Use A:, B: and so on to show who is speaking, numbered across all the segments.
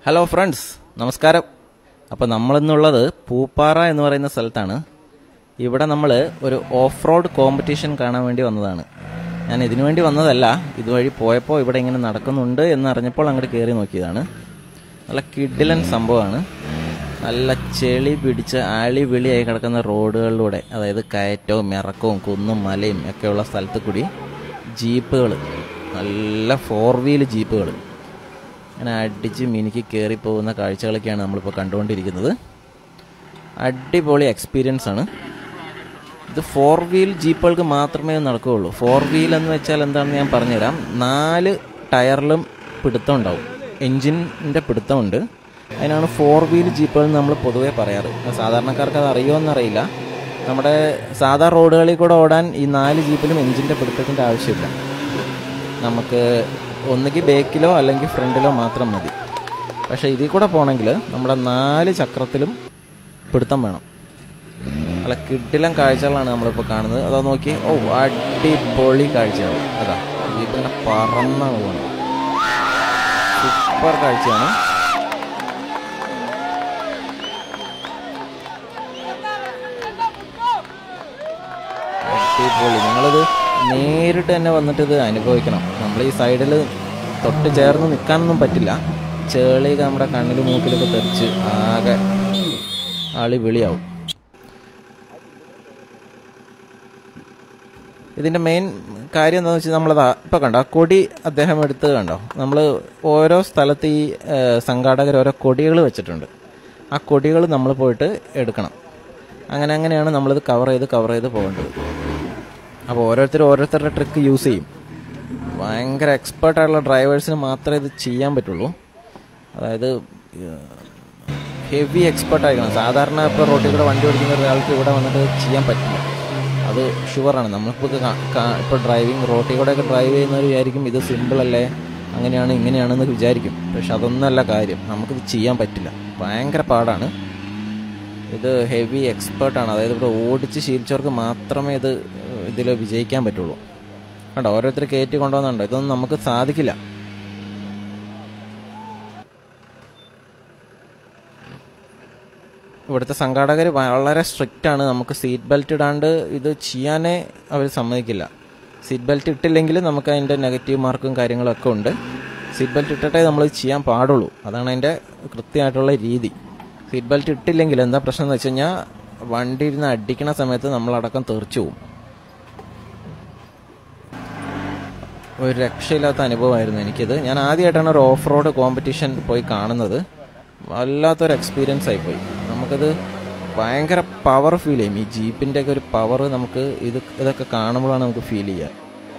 A: hello friends നമസ്കാരം അപ്പോൾ നമ്മളിന്നുള്ളത് പൂപ്പാറ എന്ന് പറയുന്ന സ്ഥലത്താണ് ഇവിടെ നമ്മൾ ഒരു ഓഫ് റോഡ് കോമ്പറ്റീഷൻ കാണാൻ വേണ്ടി വന്നതാണ് ഞാൻ ഇതിനു വേണ്ടി വന്നതല്ല ഇതുവഴി പോയപ്പോൾ ഇവിടെ ഇങ്ങനെ നടക്കുന്നുണ്ട് എന്ന് അറിഞ്ഞപ്പോൾ അങ്ങോട്ട് കയറി നോക്കിയതാണ് നല്ല കിഡിലൻ സംഭവമാണ് നല്ല ചെളി പിടിച്ച് ആളി വിളിയായി കിടക്കുന്ന റോഡുകളിലൂടെ അതായത് കയറ്റവും ഇറക്കവും കുന്നും മലയും ഒക്കെയുള്ള സ്ഥലത്ത് കൂടി ജീപ്പുകൾ നല്ല ഫോർ വീൽ ജീപ്പുകൾ അങ്ങനെ അടിച്ച് മിനുക്കി കയറി പോകുന്ന കാഴ്ചകളൊക്കെയാണ് നമ്മളിപ്പോൾ കണ്ടുകൊണ്ടിരിക്കുന്നത് അടിപൊളി എക്സ്പീരിയൻസ് ആണ് ഇത് ഫോർ വീൽ ജീപ്പുകൾക്ക് മാത്രമേ നടക്കുകയുള്ളൂ ഫോർ വീൽ എന്ന് വെച്ചാൽ എന്താണെന്ന് ഞാൻ പറഞ്ഞുതരാം നാല് ടയറിലും പിടുത്തം ഉണ്ടാവും എൻജിൻ്റെ പിടുത്തമുണ്ട് അതിനാണ് ഫോർ വീൽ ജീപ്പുകൾ നമ്മൾ പൊതുവേ പറയാറ് സാധാരണക്കാർക്ക് അത് അറിയുമോ എന്നറിയില്ല നമ്മുടെ സാധാ റോഡുകളിൽ കൂടെ ഓടാൻ ഈ നാല് ജീപ്പിലും എൻജിൻ്റെ പിടുത്തത്തിൻ്റെ ആവശ്യമില്ല നമുക്ക് ഒന്നുകിൽ ബേക്കിലോ അല്ലെങ്കിൽ ഫ്രണ്ടിലോ മാത്രം മതി പക്ഷേ ഇതിൽ കൂടെ പോകണമെങ്കിൽ നമ്മുടെ നാല് ചക്രത്തിലും പിടുത്തം വേണം നല്ല കിഡിലം കാഴ്ചകളാണ് നമ്മളിപ്പോൾ കാണുന്നത് അതാ നോക്കി ഓ അടിപൊളി കാഴ്ചയാണ് അതാ ഇതിങ്ങനെ പറന്ന പോകണം സൂപ്പർ കാഴ്ചയാണ് അടിപൊളി നിങ്ങളിത് നേരിട്ട് തന്നെ വന്നിട്ട് ഇത് അനുഭവിക്കണം നമ്മൾ ഈ സൈഡിൽ തൊട്ട് ചേർന്ന് നിൽക്കാനൊന്നും പറ്റില്ല ചേളിയൊക്കെ നമ്മുടെ കണ്ണിൽ മൂക്കിലൊക്കെ തെറിച്ച് ആകെ ആളി വിളിയാവും ഇതിൻ്റെ മെയിൻ കാര്യം എന്താണെന്ന് വെച്ചാൽ നമ്മളത് ഇപ്പോൾ കണ്ടോ ആ കൊടി അദ്ദേഹം എടുത്ത് കണ്ടോ നമ്മൾ ഓരോ സ്ഥലത്ത് ഈ സംഘാടകർ ഓരോ കൊടികൾ വെച്ചിട്ടുണ്ട് ആ കൊടികൾ നമ്മൾ പോയിട്ട് എടുക്കണം അങ്ങനെ അങ്ങനെയാണ് നമ്മളിത് കവർ ചെയ്ത് കവർ ചെയ്ത് പോകേണ്ടത് അപ്പോൾ ഓരോരുത്തർ ഓരോരുത്തരുടെ ട്രിക്ക് യൂസ് ചെയ്യും ഭയങ്കര എക്സ്പേർട്ട് ആയിട്ടുള്ള ഡ്രൈവേഴ്സിന് മാത്രമേ ഇത് ചെയ്യാൻ പറ്റുള്ളൂ അതായത് ഹെവി എക്സ്പേർട്ട് ആയിരിക്കണം സാധാരണ ഇപ്പോൾ റോട്ടിൽ കൂടെ വണ്ടി ഓടിക്കുന്ന ഒരാൾക്ക് ഇവിടെ വന്നിട്ട് ചെയ്യാൻ പറ്റില്ല അത് ഷുവറാണ് നമ്മളിപ്പോൾ ഇപ്പോൾ ഡ്രൈവിംഗ് റോട്ടിൽ കൂടെയൊക്കെ ഡ്രൈവ് ചെയ്യുന്നവർ വിചാരിക്കും ഇത് സിമ്പിൾ അല്ലേ അങ്ങനെയാണ് ഇങ്ങനെയാണെന്ന് വിചാരിക്കും പക്ഷെ അതൊന്നല്ല കാര്യം നമുക്കിത് ചെയ്യാൻ പറ്റില്ല ഭയങ്കര പാടാണ് ഇത് ഹെവി എക്സ്പേർട്ടാണ് അതായത് ഇവിടെ ഓടിച്ച് ശീലിച്ചവർക്ക് മാത്രമേ ഇത് ഇതിൽ വിജയിക്കാൻ പറ്റുള്ളൂ കണ്ടോ ഓരോരുത്തർ കയറ്റി കൊണ്ടുവന്നുണ്ടോ ഇതൊന്നും നമുക്ക് സാധിക്കില്ല ഇവിടുത്തെ സംഘാടകർ വളരെ സ്ട്രിക്റ്റ് ആണ് നമുക്ക് സീറ്റ് ബെൽറ്റ് ഇടാണ്ട് ഇത് ചെയ്യാനേ അവർ സമ്മതിക്കില്ല സീറ്റ് ബെൽറ്റ് ഇട്ടില്ലെങ്കിൽ നമുക്ക് അതിൻ്റെ നെഗറ്റീവ് മാർക്കും കാര്യങ്ങളൊക്കെ ഉണ്ട് സീറ്റ് ബെൽറ്റ് ഇട്ടിട്ടേ നമ്മൾ ചെയ്യാൻ പാടുള്ളൂ അതാണ് അതിൻ്റെ കൃത്യമായിട്ടുള്ള രീതി സീറ്റ് ബെൽറ്റ് ഇട്ടില്ലെങ്കിൽ എന്താ പ്രശ്നം എന്ന് വെച്ച് കഴിഞ്ഞാൽ വണ്ടി ഇരുന്ന് അടിക്കണ സമയത്ത് നമ്മളടക്കം തെറിച്ചു പോകും ഒരു രക്ഷയില്ലാത്ത അനുഭവമായിരുന്നു എനിക്കിത് ഞാൻ ആദ്യമായിട്ടാണ് ഒരു ഓഫ് റോഡ് കോമ്പറ്റീഷൻ പോയി കാണുന്നത് വല്ലാത്തൊരു എക്സ്പീരിയൻസ് ആയിപ്പോയി നമുക്കത് ഭയങ്കര പവർ ഫീൽ ചെയ്യും ഈ ജീപ്പിൻ്റെ ഒക്കെ ഒരു പവർ നമുക്ക് ഇത് ഇതൊക്കെ കാണുമ്പോഴാണ് നമുക്ക് ഫീൽ ചെയ്യുക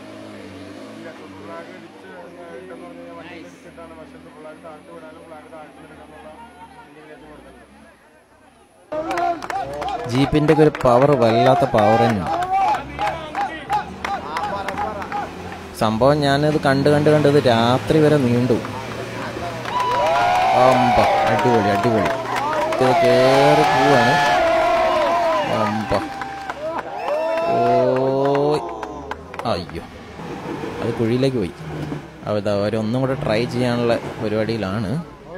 A: ജീപ്പിൻ്റെ ഒക്കെ ഒരു പവർ വല്ലാത്ത പവർ തന്നെയാണ് സംഭവം ഞാനത് കണ്ട് കണ്ട് കണ്ടത് രാത്രി വരെ നീണ്ടു അമ്പ അടിപൊളി അടിപൊളി ഇത് കയറി പോവാണ് അമ്പ ഓ അയ്യോ അത് കുഴിയിലേക്ക് പോയി അത് അവരൊന്നും കൂടെ ട്രൈ ചെയ്യാനുള്ള പരിപാടിയിലാണ്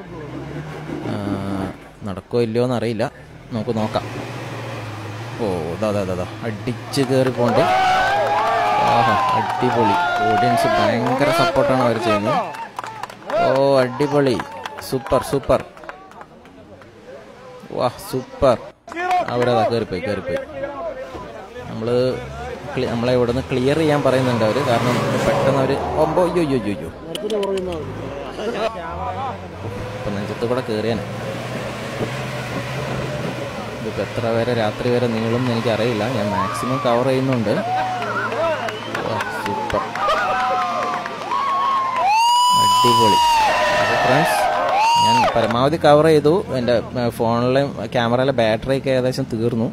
A: നടക്കോ ഇല്ലയോ എന്നറിയില്ല നമുക്ക് നോക്കാം ഓ ഇതാ അതാ അതാ അടിച്ച് കയറി പോണ്ട് ആഹാ അടിപൊളി ഓഡിയൻസ് ഭയങ്കര സപ്പോർട്ടാണ് അവർ ചെയ്യുന്നത് ഓ അടിപൊളി സൂപ്പർ സൂപ്പർ വാ സൂപ്പർ അവരതാ കയറിപ്പോയി കയറിപ്പോയി നമ്മൾ നമ്മളെ ഇവിടെ നിന്ന് ക്ലിയർ ചെയ്യാൻ പറയുന്നുണ്ട് അവർ കാരണം പെട്ടെന്ന് അവർ ഒമ്പോ അയ്യോ അയ്യോ അയ്യോ ഇപ്പം നെഞ്ചത്ത് കൂടെ കയറിയാനെ ഇതിപ്പോൾ എത്ര വരെ രാത്രി വരെ നീളും എന്ന് എനിക്കറിയില്ല ഞാൻ മാക്സിമം കവർ ചെയ്യുന്നുണ്ട് സൂപ്പർ അടിപൊളി ഫ്രണ്ട്സ് ഞാൻ പരമാവധി കവർ ചെയ്തു എൻ്റെ ഫോണിലെ ക്യാമറയിലെ ബാറ്ററി ഒക്കെ ഏകദേശം തീർന്നു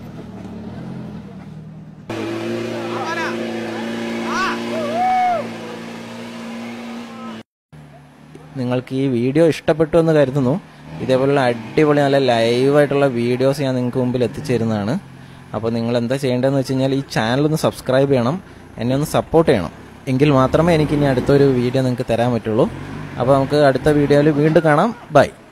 A: നിങ്ങൾക്ക് ഈ വീഡിയോ ഇഷ്ടപ്പെട്ടു എന്ന് കരുതുന്നു ഇതേപോലുള്ള അടിപൊളി നല്ല ലൈവായിട്ടുള്ള വീഡിയോസ് ഞാൻ നിങ്ങൾക്ക് മുമ്പിൽ എത്തിച്ചേരുന്നതാണ് അപ്പോൾ നിങ്ങൾ എന്താ ചെയ്യേണ്ടതെന്ന് വെച്ച് കഴിഞ്ഞാൽ ഈ ചാനൽ ഒന്ന് സബ്സ്ക്രൈബ് ചെയ്യണം എന്നെ ഒന്ന് സപ്പോർട്ട് ചെയ്യണം എങ്കിൽ മാത്രമേ എനിക്ക് ഇനി അടുത്തൊരു വീഡിയോ നിങ്ങൾക്ക് തരാൻ പറ്റുള്ളൂ അപ്പോൾ നമുക്ക് അടുത്ത വീഡിയോയിൽ വീണ്ടും കാണാം ബൈ